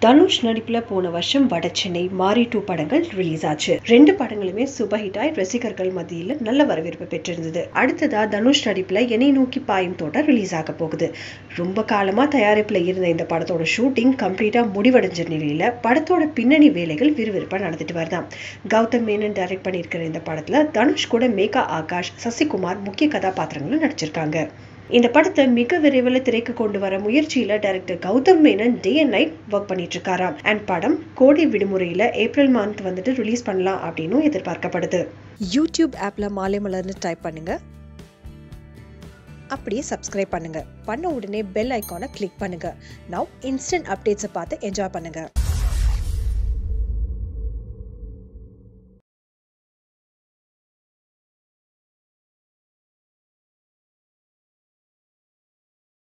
தனுஷ் நடிப்புல போன வருஷம் வட சென்னை மாரி டூ படங்கள் ரிலீஸ் ஆச்சு ரெண்டு படங்களுமே சூப்பர் ஹிட் ஆய் ரசிகர்கள் மத்தியில நல்ல வரவேற்பு பெற்றிருந்தது அடுத்ததா தனுஷ் நடிப்புல என்னை நோக்கி பாயும் தோட்டம் ரிலீஸ் ஆக போகுது ரொம்ப காலமா தயாரிப்புல இருந்த இந்த படத்தோட ஷூட்டிங் கம்ப்ளீட்டா முடிவடைஞ்ச நிலையில படத்தோட பின்னணி வேலைகள் விறுவிறுப்பா நடந்துட்டு வருதாம் கௌதம் மேனன் டைரக்ட் பண்ணியிருக்கிற இந்த படத்துல தனுஷ் கூட மேகா ஆகாஷ் சசிகுமார் முக்கிய கதாபாத்திரங்களும் நடிச்சிருக்காங்க இந்த படத்தை மிக விரைவில் திரைக்கு கொண்டு வர முயற்சியில director Gautham Menon day and night work பண்ணிட்டு இருக்காராம் அண்ட் படம் கோடை விடுமுறையில ஏப்ரல் மந்த் வந்துட்டு ரிலீஸ் பண்ணலாம் அப்படின்னு எதிர்பார்க்கப்படுது யூடியூப் ஆப்பில் மாலை மலர்னு டைப் பண்ணுங்க அப்படியே சப்ஸ்கிரைப் பண்ணுங்க பண்ண உடனே பெல் ஐக்கானை கிளிக் பண்ணுங்க நவ் இன்ஸ்டன்ட் அப்டேட்ஸை பார்த்து என்ஜாய் பண்ணுங்க